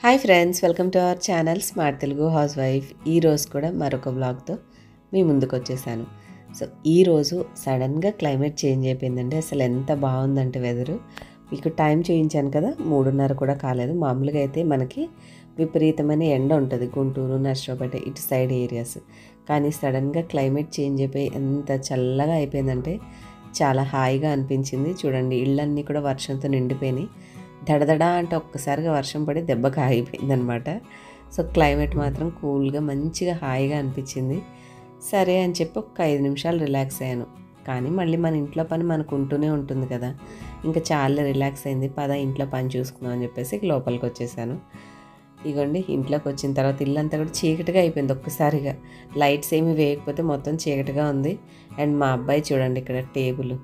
hi friends welcome to our channel smart Telugu housewife ఈరోజు కూడా మరొక బ్లాగ్తో మీ ముందుకు వచ్చేసాను సో ఈరోజు సడన్గా క్లైమేట్ చేంజ్ అయిపోయిందండి అసలు ఎంత బాగుందంటే వెదరు మీకు టైం చూపించాను కదా మూడున్నర కూడా కాలేదు మామూలుగా అయితే మనకి విపరీతమైన ఎండ ఉంటుంది గుంటూరు నర్సరావుపేట ఇటు సైడ్ ఏరియాస్ కానీ సడన్గా క్లైమేట్ చేంజ్ అయిపోయి ఎంత చల్లగా అయిపోయిందంటే చాలా హాయిగా అనిపించింది చూడండి ఇళ్ళన్నీ కూడా వర్షంతో నిండిపోయినాయి దడదడ అంటే ఒక్కసారిగా వర్షం పడి దెబ్బకి ఆగిపోయిందనమాట సో క్లైమేట్ మాత్రం కూల్గా మంచిగా హాయిగా అనిపించింది సరే అని చెప్పి ఒక ఐదు నిమిషాలు రిలాక్స్ అయ్యాను కానీ మళ్ళీ మన ఇంట్లో పని మనకు ఉంటూనే ఉంటుంది కదా ఇంకా చాలా రిలాక్స్ అయింది పద ఇంట్లో పని చూసుకుందాం అని చెప్పేసి లోపలికి వచ్చేసాను ఇగోండి ఇంట్లోకి వచ్చిన తర్వాత ఇల్లంతా కూడా చీకటిగా అయిపోయింది ఒక్కసారిగా లైట్స్ ఏమి వేయకపోతే మొత్తం చీకటిగా ఉంది అండ్ మా అబ్బాయి చూడండి ఇక్కడ టేబుల్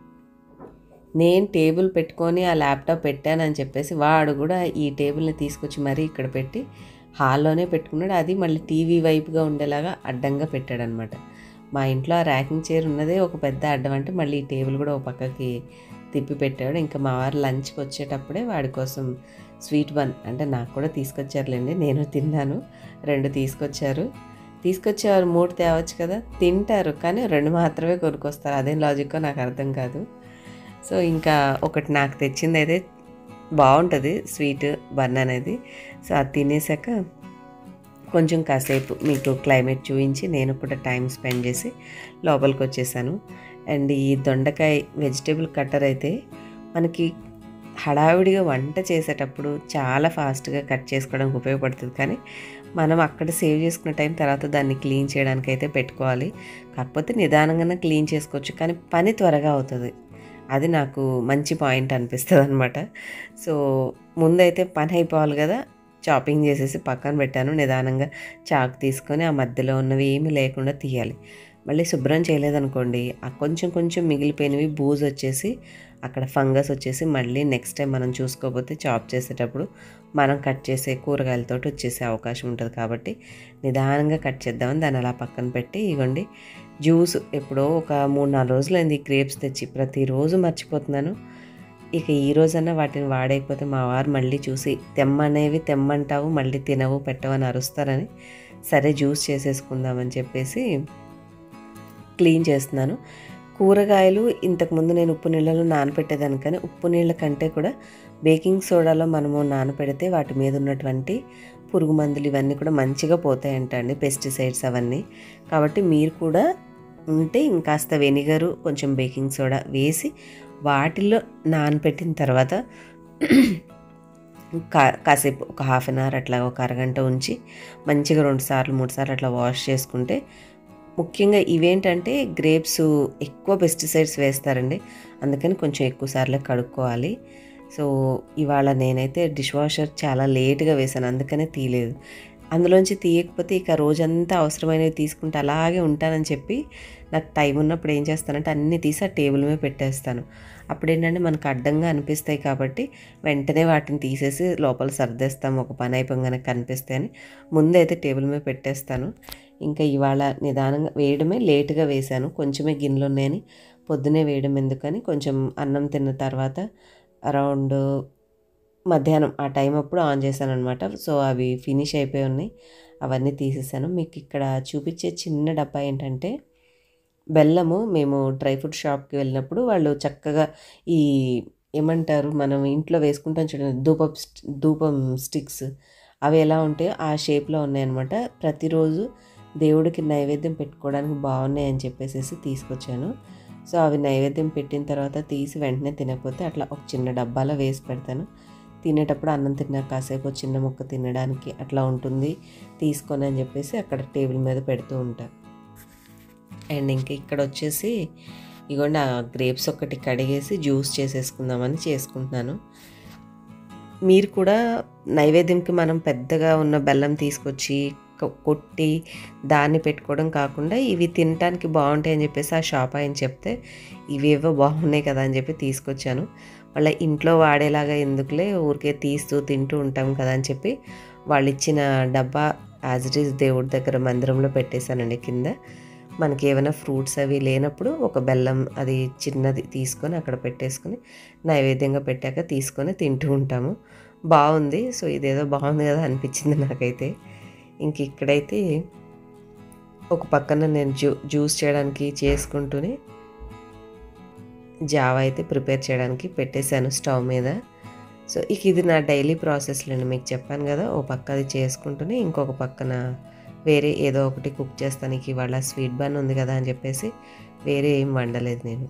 నేను టేబుల్ పెట్టుకొని ఆ ల్యాప్టాప్ పెట్టానని చెప్పేసి వాడు కూడా ఈ టేబుల్ని తీసుకొచ్చి మరీ ఇక్కడ పెట్టి హాల్లోనే పెట్టుకున్నాడు అది మళ్ళీ టీవీ వైపుగా ఉండేలాగా అడ్డంగా పెట్టాడనమాట మా ఇంట్లో ఆ ర్యాకింగ్ చైర్ ఉన్నదే ఒక పెద్ద అడ్డం అంటే మళ్ళీ ఈ టేబుల్ కూడా ఒక పక్కకి తిప్పి పెట్టాడు ఇంకా మా వారు లంచ్కి వచ్చేటప్పుడే వాడి కోసం స్వీట్ బన్ అంటే నాకు కూడా తీసుకొచ్చారులేండి నేను తిన్నాను రెండు తీసుకొచ్చారు తీసుకొచ్చేవారు మూడు తేవచ్చు కదా తింటారు కానీ రెండు మాత్రమే కొనుక్కొస్తారు అదేం లాజిక్కో నాకు అర్థం కాదు సో ఇంకా ఒకటి నాకు తెచ్చింది అయితే బాగుంటుంది స్వీట్ బన్ అనేది సో అది తినేసాక కొంచెం కాసేపు మీకు క్లైమేట్ చూపించి నేను కూడా టైం స్పెండ్ చేసి లోపలికి వచ్చేసాను అండ్ ఈ దొండకాయ వెజిటేబుల్ కట్టర్ అయితే మనకి హడావిడిగా వంట చేసేటప్పుడు చాలా ఫాస్ట్గా కట్ చేసుకోవడానికి ఉపయోగపడుతుంది కానీ మనం అక్కడ సేవ్ చేసుకున్న టైం తర్వాత దాన్ని క్లీన్ చేయడానికి అయితే పెట్టుకోవాలి కాకపోతే నిదానంగానే క్లీన్ చేసుకోవచ్చు కానీ పని త్వరగా అవుతుంది అది నాకు మంచి పాయింట్ అనిపిస్తుంది అనమాట సో ముందైతే పని అయిపోవాలి కదా చాపింగ్ చేసేసి పక్కన పెట్టాను నిదానంగా చాకు తీసుకొని ఆ మధ్యలో ఉన్నవి ఏమీ లేకుండా తీయాలి మళ్ళీ శుభ్రం చేయలేదనుకోండి ఆ కొంచెం కొంచెం మిగిలిపోయినవి బూజు వచ్చేసి అక్కడ ఫంగస్ వచ్చేసి మళ్ళీ నెక్స్ట్ టైం మనం చూసుకోకపోతే చాప్ చేసేటప్పుడు మనం కట్ చేసే కూరగాయలతో వచ్చేసే అవకాశం ఉంటుంది కాబట్టి నిదానంగా కట్ చేద్దామని దాన్ని అలా పక్కన పెట్టి ఇవ్వండి జ్యూస్ ఎప్పుడో ఒక మూడు నాలుగు రోజులైంది గ్రేప్స్ తెచ్చి ప్రతిరోజు మర్చిపోతున్నాను ఇక ఈ రోజన్నా వాటిని వాడేయకపోతే మా వారు మళ్ళీ చూసి తెమ్మనేవి తెమ్మంటావు మళ్ళీ తినవు పెట్టవని అరుస్తారని సరే జ్యూస్ చేసేసుకుందామని చెప్పేసి క్లీన్ చేస్తున్నాను కూరగాయలు ఇంతకుముందు నేను ఉప్పు నీళ్ళలో నానపెట్టేదాన్ని కానీ ఉప్పు నీళ్ళ కంటే కూడా బేకింగ్ సోడాలో మనము నానపెడితే వాటి మీద ఉన్నటువంటి పురుగు మందులు ఇవన్నీ కూడా మంచిగా పోతాయంట అండి పెస్టిసైడ్స్ అవన్నీ కాబట్టి మీరు కూడా ఉంటే ఇంకాస్త వెనిగరు కొంచెం బేకింగ్ సోడా వేసి వాటిల్లో నానపెట్టిన తర్వాత కా కాసేపు ఒక హాఫ్ అన్ అవర్ అట్లా ఒక అరగంట ఉంచి మంచిగా రెండు సార్లు మూడు సార్లు అట్లా వాష్ చేసుకుంటే ముఖ్యంగా ఇవేంటంటే గ్రేప్స్ ఎక్కువ పెస్టిసైడ్స్ వేస్తారండి అందుకని కొంచెం ఎక్కువ సార్లు కడుక్కోవాలి సో ఇవాళ నేనైతే డిష్ వాషర్ చాలా లేట్గా వేశాను అందుకనే తీయలేదు అందులోంచి తీయకపోతే ఇక రోజంతా అవసరమైనవి తీసుకుంటే అలాగే ఉంటానని చెప్పి నాకు టైం ఉన్నప్పుడు ఏం చేస్తానంటే అన్నీ తీసి ఆ టేబుల్ మీద పెట్టేస్తాను అప్పుడు ఏంటంటే మనకు అడ్డంగా అనిపిస్తాయి కాబట్టి వెంటనే వాటిని తీసేసి లోపల సర్దేస్తాం ఒక పని అయిపోగానే కనిపిస్తాయని ముందైతే టేబుల్ మీద పెట్టేస్తాను ఇంకా ఇవాళ నిదానంగా వేయడమే లేటుగా వేశాను కొంచెమే గిన్నెలు ఉన్నాయని పొద్దునే వేయడం ఎందుకని కొంచెం అన్నం తిన్న తర్వాత అరౌండ్ మధ్యాహ్నం ఆ టైం అప్పుడు ఆన్ చేశాను అనమాట సో అవి ఫినిష్ అయిపోయి ఉన్నాయి అవన్నీ తీసేసాను మీకు ఇక్కడ చూపించే చిన్న డబ్బా ఏంటంటే బెల్లము మేము డ్రై ఫ్రూట్ షాప్కి వెళ్ళినప్పుడు వాళ్ళు చక్కగా ఈ ఏమంటారు మనం ఇంట్లో వేసుకుంటాం చూడండి ధూపం ధూపం స్టిక్స్ అవి ఎలా ఉంటాయో ఆ షేప్లో ఉన్నాయన్నమాట ప్రతిరోజు దేవుడికి నైవేద్యం పెట్టుకోవడానికి బాగున్నాయి అని చెప్పేసి తీసుకొచ్చాను సో అవి నైవేద్యం పెట్టిన తర్వాత తీసి వెంటనే తినకపోతే అట్లా ఒక చిన్న డబ్బాలో వేసి పెడతాను తినేటప్పుడు అన్నం తిన్నా కాసేపు చిన్న ముక్క తినడానికి అట్లా ఉంటుంది తీసుకొని అని చెప్పేసి అక్కడ టేబుల్ మీద పెడుతూ ఉంటాను అండ్ ఇంక ఇక్కడ వచ్చేసి ఇగోండి ఆ గ్రేప్స్ ఒకటి కడిగేసి జ్యూస్ చేసేసుకుందామని చేసుకుంటున్నాను మీరు కూడా నైవేద్యంకి మనం పెద్దగా ఉన్న బెల్లం తీసుకొచ్చి కొట్టి దాన్ని పెట్టుకోవడం కాకుండా ఇవి తినడానికి బాగుంటాయి అని చెప్పేసి ఆ షాప్ ఆయన చెప్తే ఇవేవో బాగున్నాయి కదా అని చెప్పి తీసుకొచ్చాను మళ్ళీ ఇంట్లో వాడేలాగా ఎందుకులే ఊరికే తీస్తూ తింటూ ఉంటాం కదా అని చెప్పి వాళ్ళు ఇచ్చిన డబ్బా యాజ్ ఇట్ ఈస్ దేవుడి దగ్గర మందిరంలో పెట్టేశానండి కింద మనకి ఏమైనా ఫ్రూట్స్ అవి లేనప్పుడు ఒక బెల్లం అది చిన్నది తీసుకొని అక్కడ పెట్టేసుకొని నైవేద్యంగా పెట్టాక తీసుకొని తింటూ ఉంటాము బాగుంది సో ఇదేదో బాగుంది కదా అనిపించింది నాకైతే ఇంక ఇక్కడైతే ఒక పక్కన నేను జ్యూ జ్యూస్ చేయడానికి చేసుకుంటూనే జావా అయితే ప్రిపేర్ చేయడానికి పెట్టేశాను స్టవ్ మీద సో ఇక ఇది నా డైలీ ప్రాసెస్లేండి మీకు చెప్పాను కదా ఓ పక్క అది చేసుకుంటూనే ఇంకొక పక్కన వేరే ఏదో ఒకటి కుక్ చేస్తానికి ఇవాళ స్వీట్ బన్ ఉంది కదా అని చెప్పేసి వేరే ఏం వండలేదు నేను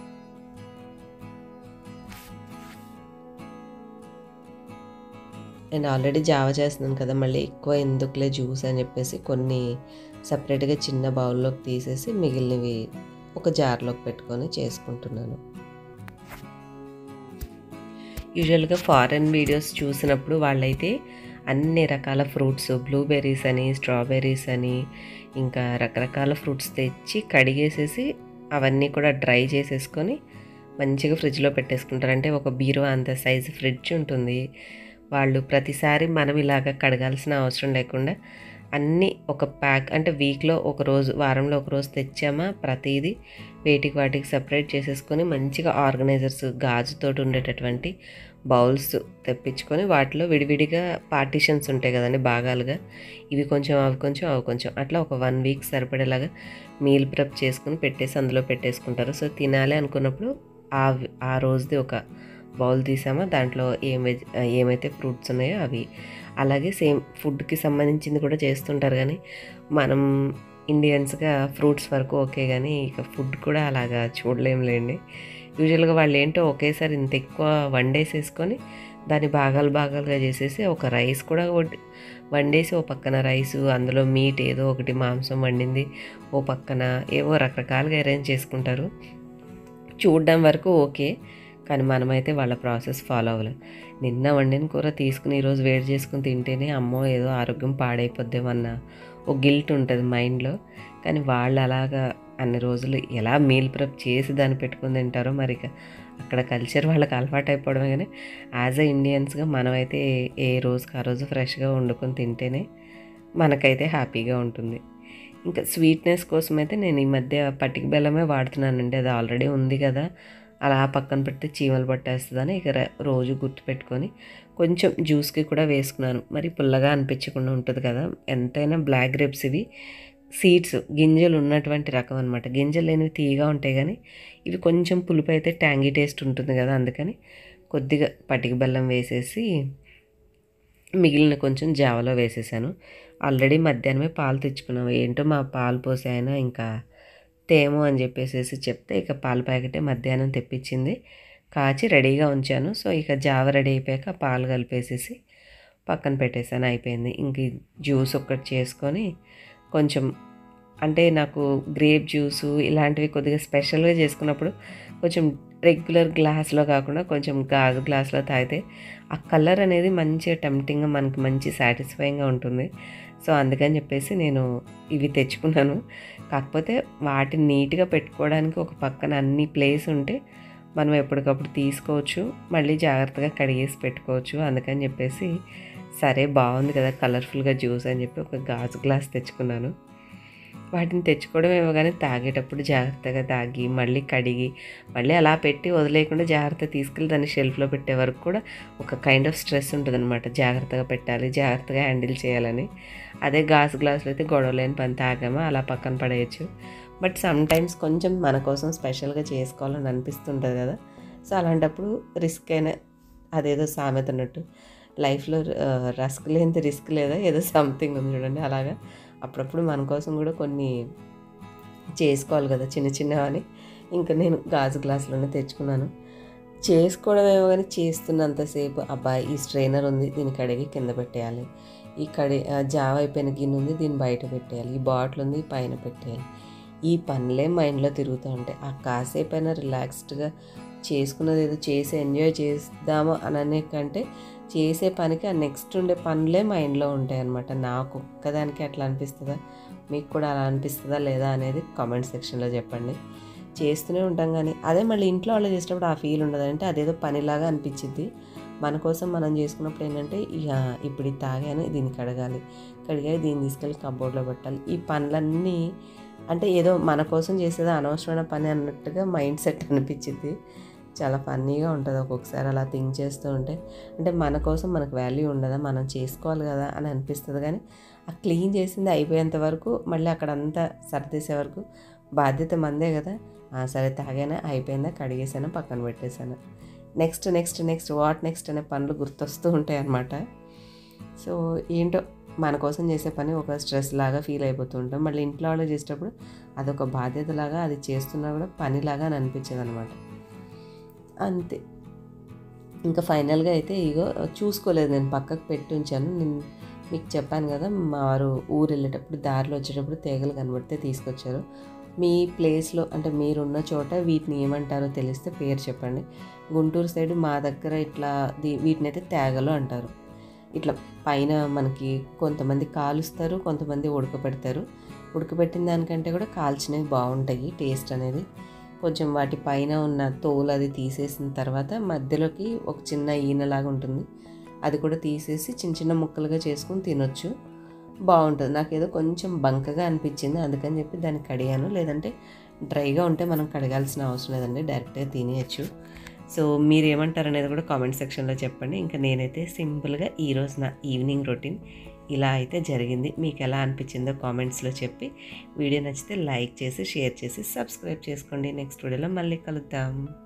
నేను ఆల్రెడీ జావ చేస్తున్నాను కదా మళ్ళీ ఎక్కువ ఎందుకులే జ్యూస్ అని చెప్పేసి కొన్ని సపరేట్గా చిన్న బౌల్లోకి తీసేసి మిగిలినవి ఒక జార్లోకి పెట్టుకొని చేసుకుంటున్నాను యూజువల్గా ఫారెన్ వీడియోస్ చూసినప్పుడు వాళ్ళైతే అన్ని రకాల ఫ్రూట్స్ బ్లూబెర్రీస్ అని స్ట్రాబెర్రీస్ అని ఇంకా రకరకాల ఫ్రూట్స్ తెచ్చి కడిగేసేసి అవన్నీ కూడా డ్రై చేసేసుకొని మంచిగా ఫ్రిడ్జ్లో పెట్టేసుకుంటారు అంటే ఒక బీరో అంత సైజు ఫ్రిడ్జ్ ఉంటుంది వాళ్ళు ప్రతిసారి మనం ఇలాగ కడగాల్సిన అవసరం లేకుండా అన్నీ ఒక ప్యాక్ అంటే వీక్లో ఒక రోజు వారంలో ఒక రోజు తెచ్చామా ప్రతిదీ వేటికి వాటికి సపరేట్ చేసేసుకొని మంచిగా ఆర్గనైజర్స్ గాజుతోటి ఉండేటటువంటి బౌల్స్ తెప్పించుకొని వాటిలో విడివిడిగా పార్టీషన్స్ ఉంటాయి కదండి భాగాలుగా ఇవి కొంచెం అవి కొంచెం అవి కొంచెం అట్లా ఒక వన్ వీక్ సరిపడేలాగా మీల్ ప్రెప్ చేసుకుని పెట్టేసి అందులో పెట్టేసుకుంటారు సో తినాలి అనుకున్నప్పుడు ఆ ఆ రోజుది ఒక బౌల్ తీసామా దాంట్లో ఏం వెజ్ ఏమైతే ఫ్రూట్స్ ఉన్నాయో అవి అలాగే సేమ్ ఫుడ్కి సంబంధించింది కూడా చేస్తుంటారు కానీ మనం ఇండియన్స్గా ఫ్రూట్స్ వరకు ఓకే కానీ ఇక ఫుడ్ కూడా అలాగా చూడలేంలేండి యూజువల్గా వాళ్ళు ఏంటో ఒకేసారి ఇంత ఎక్కువ వండేసేసుకొని దాన్ని భాగాలు భాగాలుగా చేసేసి ఒక రైస్ కూడా వండేసి ఓ పక్కన రైసు అందులో మీట్ ఏదో ఒకటి మాంసం వండింది ఓ పక్కన ఏవో రకరకాలుగా అరేంజ్ చేసుకుంటారు చూడడం వరకు ఓకే కానీ మనమైతే వాళ్ళ ప్రాసెస్ ఫాలో అవ్వలేం నిన్న వండిన కూర తీసుకుని ఈరోజు వేడి చేసుకుని తింటేనే అమ్మో ఏదో ఆరోగ్యం పాడైపోద్దేమన్న ఒక గిల్ట్ ఉంటుంది మైండ్లో కానీ వాళ్ళు అలాగా అన్ని రోజులు ఎలా మీల్ ప్రెప్ చేసి దాన్ని పెట్టుకుని తింటారో మరి అక్కడ కల్చర్ వాళ్ళకి అలవాటు అయిపోవడమే కానీ యాజ్ అ ఇండియన్స్గా మనమైతే ఏ రోజుకి ఆ రోజు ఫ్రెష్గా వండుకొని తింటేనే మనకైతే హ్యాపీగా ఉంటుంది ఇంకా స్వీట్నెస్ కోసం అయితే నేను ఈ మధ్య పట్టిక బెల్లమే వాడుతున్నానండి అది ఆల్రెడీ ఉంది కదా అలా పక్కన పెడితే చీమలు పట్టేస్తుందని ఇక రోజు గుర్తుపెట్టుకొని కొంచెం జ్యూస్కి కూడా వేసుకున్నాను మరి పుల్లగా అనిపించకుండా ఉంటుంది కదా ఎంతైనా బ్లాక్ గ్రేప్స్ ఇవి సీడ్స్ గింజలు ఉన్నటువంటి రకం అనమాట గింజలు లేనివి తీయగా ఉంటాయి కానీ ఇవి కొంచెం పులుపు అయితే ట్యాంగీ టేస్ట్ ఉంటుంది కదా అందుకని కొద్దిగా పటిక బెల్లం వేసేసి మిగిలిన కొంచెం జావలో వేసేసాను ఆల్రెడీ మధ్యాహ్నమే పాలు తెచ్చుకున్నాము ఏంటో మా పాలు పోసే ఆయన ఇంకా తేము అని చెప్పేసి చెప్తే ఇక పాల ప్యాకెటే మధ్యాహ్నం తెప్పించింది కాచి రెడీగా ఉంచాను సో ఇక జావ రెడీ అయిపోయాక పాలు కలిపేసేసి పక్కన పెట్టేసాను అయిపోయింది ఇంక జ్యూస్ ఒక్కటి చేసుకొని కొంచెం అంటే నాకు గ్రేప్ జ్యూసు ఇలాంటివి కొద్దిగా స్పెషల్గా చేసుకున్నప్పుడు కొంచెం రెగ్యులర్ గ్లాస్లో కాకుండా కొంచెం గాజు గ్లాస్లో తాగితే ఆ కలర్ అనేది మంచిగా టెంప్టింగ్గా మనకి మంచి సాటిస్ఫైయింగ్గా ఉంటుంది సో అందుకని చెప్పేసి నేను ఇవి తెచ్చుకున్నాను కాకపోతే వాటిని నీట్గా పెట్టుకోవడానికి ఒక పక్కన అన్ని ప్లేస్ ఉంటే మనం ఎప్పటికప్పుడు తీసుకోవచ్చు మళ్ళీ జాగ్రత్తగా కడిగేసి పెట్టుకోవచ్చు అందుకని చెప్పేసి సరే బాగుంది కదా కలర్ఫుల్గా జ్యూస్ అని చెప్పి ఒక గాజు గ్లాస్ తెచ్చుకున్నాను వాటిని తెచ్చుకోవడం ఏమో కానీ తాగేటప్పుడు జాగ్రత్తగా తాగి మళ్ళీ కడిగి మళ్ళీ అలా పెట్టి వదిలేయకుండా జాగ్రత్త తీసుకెళ్ళి దాన్ని షెల్ఫ్లో పెట్టే వరకు కూడా ఒక కైండ్ ఆఫ్ స్ట్రెస్ ఉంటుంది అనమాట జాగ్రత్తగా పెట్టాలి జాగ్రత్తగా హ్యాండిల్ చేయాలని అదే గాజు గ్లాసులు అయితే గొడవలేని పని తాగామా అలా పక్కన పడేయచ్చు బట్ సమ్ టైమ్స్ కొంచెం మన కోసం స్పెషల్గా చేసుకోవాలని అనిపిస్తుంటుంది కదా సో అలాంటప్పుడు రిస్క్ అయినా అదేదో సామెత అన్నట్టు లైఫ్లో రస్క్ లేని రిస్క్ లేదా ఏదో సంథింగ్ ఉంది చూడండి అలాగా అప్పుడప్పుడు మన కోసం కూడా కొన్ని చేసుకోవాలి కదా చిన్న చిన్నవని ఇంకా నేను గాజు గ్లాసులోనే తెచ్చుకున్నాను చేసుకోవడం ఏమో కానీ చేస్తున్నంతసేపు అబ్బాయి ఈ స్ట్రైనర్ ఉంది దీన్ని కడిగి కింద పెట్టేయాలి ఈ కడి జావ అయిపోయిన గిన్నె ఉంది దీన్ని బయట పెట్టేయాలి ఈ బాటిల్ ఉంది పైన పెట్టేయాలి ఈ పనులే మైండ్లో తిరుగుతూ ఉంటాయి ఆ కాసేపు అయినా రిలాక్స్డ్గా చేసుకున్నది ఏదో చేసి ఎంజాయ్ చేద్దాము అని అనే కంటే చేసే పనికి ఆ నెక్స్ట్ ఉండే పనులే మైండ్లో ఉంటాయి అనమాట నాకు ఒక్కదానికి అట్లా అనిపిస్తుందా మీకు కూడా అలా అనిపిస్తుందా లేదా అనేది కామెంట్ సెక్షన్లో చెప్పండి చేస్తూనే ఉంటాం కానీ అదే మళ్ళీ ఇంట్లో వాళ్ళు చేసేటప్పుడు ఆ ఫీల్ ఉండదు అంటే అదేదో పనిలాగా అనిపించింది మన కోసం మనం చేసుకున్నప్పుడు ఏంటంటే ఇక ఇప్పుడు ఇది తాగాను దీన్ని కడగాలి కడిగాయి దీన్ని తీసుకెళ్ళి కబోర్డ్లో పెట్టాలి ఈ పనులన్నీ అంటే ఏదో మన కోసం చేసేది అనవసరమైన పని అన్నట్టుగా మైండ్ సెట్ అనిపించింది చాలా ఫన్నీగా ఉంటుంది ఒక్కొక్కసారి అలా థింక్ చేస్తూ ఉంటే అంటే మన కోసం మనకు వాల్యూ ఉండదా మనం చేసుకోవాలి కదా అని అనిపిస్తుంది కానీ ఆ క్లీన్ చేసింది అయిపోయేంత వరకు మళ్ళీ అక్కడ అంతా సర్దేసే వరకు బాధ్యత మందే కదా ఆ, సరే తాగానా అయిపోయిందా కడిగేసాను పక్కన పెట్టేశాను next next next what next అనే పనులు గుర్తొస్తూ ఉంటాయి అన్నమాట సో ఏంటో మన కోసం చేసే పని ఒక స్ట్రెస్ లాగా ఫీల్ అయిపోతూ ఉంటాం మళ్ళీ ఇంట్లో వాళ్ళు చేసేటప్పుడు అదొక బాధ్యత లాగా అది చేస్తున్నా కూడా పనిలాగా అని అనిపించేది అనమాట అంతే ఇంకా ఫైనల్గా అయితే ఇగో చూసుకోలేదు నేను పక్కకు పెట్టి ఉంచాను నేను మీకు చెప్పాను కదా మా వారు ఊరు వెళ్ళేటప్పుడు దారిలో వచ్చేటప్పుడు తీగలు కనబడితే తీసుకొచ్చారు మీ ప్లేస్లో అంటే మీరున్న చోట వీటిని ఏమంటారో తెలిస్తే పేరు చెప్పండి గుంటూరు సైడ్ మా దగ్గర ఇట్లా దీ- వీటిని అయితే తేగలు అంటారు ఇట్లా పైన మనకి కొంతమంది కాలుస్తారు కొంతమంది ఉడకబెడతారు ఉడకబెట్టిన దానికంటే కూడా కాల్చినవి బాగుంటాయి టేస్ట్ అనేది కొంచెం వాటి పైన ఉన్న తోలు అది తీసేసిన తర్వాత మధ్యలోకి ఒక చిన్న ఈనలాగా ఉంటుంది అది కూడా తీసేసి చిన్న చిన్న ముక్కలుగా చేసుకుని తినొచ్చు బాగుంటుంది నాకు ఏదో కొంచెం బంకగా అనిపించింది అందుకని చెప్పి దాన్ని కడిగాను లేదంటే డ్రైగా ఉంటే మనం కడగాల్సిన అవసరం లేదండి డైరెక్ట్గా తినేయచ్చు సో మీరు ఏమంటారు అనేది కూడా కామెంట్ సెక్షన్లో చెప్పండి ఇంకా నేనైతే సింపుల్గా ఈరోజు నా ఈవినింగ్ రొటీన్ ఇలా అయితే జరిగింది మీకు ఎలా అనిపించిందో కామెంట్స్లో చెప్పి వీడియో నచ్చితే లైక్ చేసి షేర్ చేసి సబ్స్క్రైబ్ చేసుకోండి నెక్స్ట్ వీడియోలో మళ్ళీ కలుద్దాం